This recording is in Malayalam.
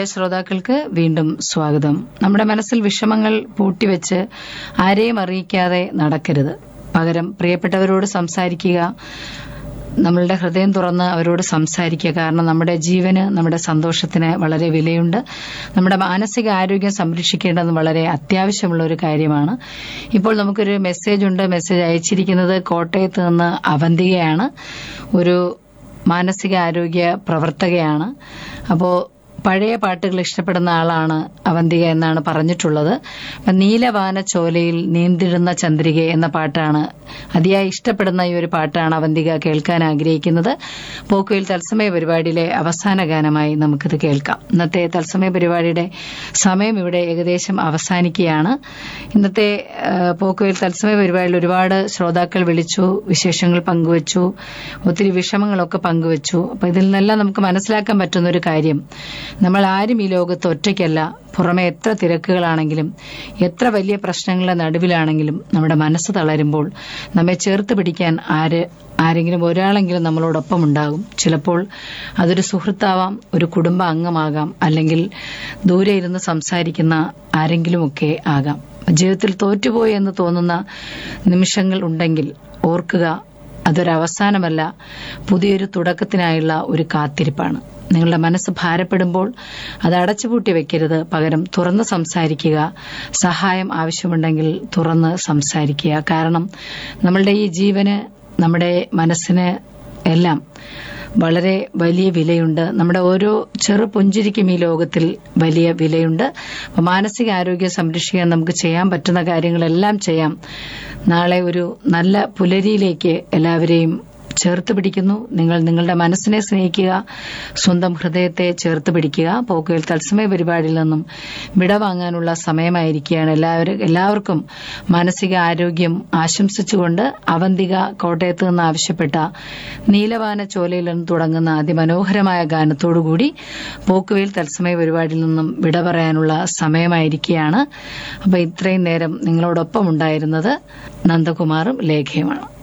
ശ്രോതാക്കൾക്ക് വീണ്ടും സ്വാഗതം നമ്മുടെ മനസ്സിൽ വിഷമങ്ങൾ പൂട്ടിവെച്ച് ആരെയും അറിയിക്കാതെ നടക്കരുത് പകരം പ്രിയപ്പെട്ടവരോട് സംസാരിക്കുക നമ്മളുടെ ഹൃദയം തുറന്ന് അവരോട് സംസാരിക്കുക കാരണം നമ്മുടെ ജീവന് നമ്മുടെ സന്തോഷത്തിന് വളരെ വിലയുണ്ട് നമ്മുടെ മാനസിക ആരോഗ്യം സംരക്ഷിക്കേണ്ടത് വളരെ അത്യാവശ്യമുള്ള ഒരു കാര്യമാണ് ഇപ്പോൾ നമുക്കൊരു മെസ്സേജ് ഉണ്ട് മെസ്സേജ് അയച്ചിരിക്കുന്നത് കോട്ടയത്ത് നിന്ന് അവന്തികയാണ് ഒരു മാനസിക ആരോഗ്യ പ്രവർത്തകയാണ് അപ്പോൾ പഴയ പാട്ടുകൾ ഇഷ്ടപ്പെടുന്ന ആളാണ് അവന്തിക എന്നാണ് പറഞ്ഞിട്ടുള്ളത് അപ്പം നീലവാന ചോലയിൽ നീന്തിടുന്ന ചന്ദ്രിക എന്ന പാട്ടാണ് അതിയായി ഇഷ്ടപ്പെടുന്ന ഈ ഒരു പാട്ടാണ് അവന്തിക കേൾക്കാൻ ആഗ്രഹിക്കുന്നത് പോക്കുയിൽ തത്സമയ പരിപാടിയിലെ അവസാന ഗാനമായി നമുക്കിത് കേൾക്കാം ഇന്നത്തെ തത്സമയ പരിപാടിയുടെ സമയം ഇവിടെ ഏകദേശം അവസാനിക്കുകയാണ് ഇന്നത്തെ ആ, പോക്കുയിൽ തത്സമയ പരിപാടിയിൽ ഒരുപാട് ശ്രോതാക്കൾ വിളിച്ചു വിശേഷങ്ങൾ പങ്കുവച്ചു ഒത്തിരി വിഷമങ്ങളൊക്കെ പങ്കുവച്ചു അപ്പൊ ഇതിൽ നിന്നെല്ലാം നമുക്ക് മനസ്സിലാക്കാൻ പറ്റുന്ന ഒരു കാര്യം നമ്മൾ ആരും ഈ ലോകത്ത് ഒറ്റയ്ക്കല്ല പുറമെ എത്ര തിരക്കുകളാണെങ്കിലും എത്ര വലിയ പ്രശ്നങ്ങളുടെ നടുവിലാണെങ്കിലും നമ്മുടെ മനസ്സ് തളരുമ്പോൾ നമ്മെ ചേർത്ത് പിടിക്കാൻ ആര് ആരെങ്കിലും ഒരാളെങ്കിലും നമ്മളോടൊപ്പം ഉണ്ടാകും ചിലപ്പോൾ അതൊരു സുഹൃത്താവാം ഒരു കുടുംബ അംഗമാകാം അല്ലെങ്കിൽ ദൂരെ ഇരുന്ന് സംസാരിക്കുന്ന ആരെങ്കിലുമൊക്കെ ആകാം ജീവിതത്തിൽ തോറ്റുപോയി എന്ന് തോന്നുന്ന നിമിഷങ്ങൾ ഉണ്ടെങ്കിൽ ഓർക്കുക അതൊരവസാനമല്ല പുതിയൊരു തുടക്കത്തിനായുള്ള ഒരു കാത്തിരിപ്പാണ് നിങ്ങളുടെ മനസ്സ് ഭാരപ്പെടുമ്പോൾ അത് അടച്ചുപൂട്ടി വെക്കരുത് പകരം തുറന്ന് സംസാരിക്കുക സഹായം ആവശ്യമുണ്ടെങ്കിൽ തുറന്ന് സംസാരിക്കുക കാരണം നമ്മളുടെ ഈ ജീവന് നമ്മുടെ മനസ്സിന് എല്ലാം വളരെ വലിയ വിലയുണ്ട് നമ്മുടെ ഓരോ ചെറു പുഞ്ചിരിക്കും ഈ ലോകത്തിൽ വലിയ വിലയുണ്ട് അപ്പൊ മാനസിക ആരോഗ്യം സംരക്ഷിക്കാൻ നമുക്ക് ചെയ്യാൻ പറ്റുന്ന കാര്യങ്ങളെല്ലാം ചെയ്യാം നാളെ ഒരു നല്ല പുലരിയിലേക്ക് എല്ലാവരെയും ചേർത്ത് പിടിക്കുന്നു നിങ്ങൾ നിങ്ങളുടെ മനസ്സിനെ സ്നേഹിക്കുക സ്വന്തം ഹൃദയത്തെ ചേർത്ത് പിടിക്കുക പോക്കുകൾ തത്സമയ പരിപാടിയിൽ നിന്നും വിട വാങ്ങാനുള്ള സമയമായിരിക്കുകയാണ് എല്ലാവരും എല്ലാവർക്കും മാനസിക ആരോഗ്യം ആശംസിച്ചുകൊണ്ട് അവന്തിക കോട്ടയത്ത് നിന്ന് ആവശ്യപ്പെട്ട നീലവാന ചോലയിൽ നിന്ന് തുടങ്ങുന്ന അതിമനോഹരമായ ഗാനത്തോടുകൂടി പോക്കുവേൽ തത്സമയ പരിപാടിയിൽ നിന്നും വിട പറയാനുള്ള സമയമായിരിക്കുകയാണ് അപ്പൊ ഇത്രയും നേരം നിങ്ങളോടൊപ്പം ഉണ്ടായിരുന്നത് നന്ദകുമാറും ലേഖയുമാണ്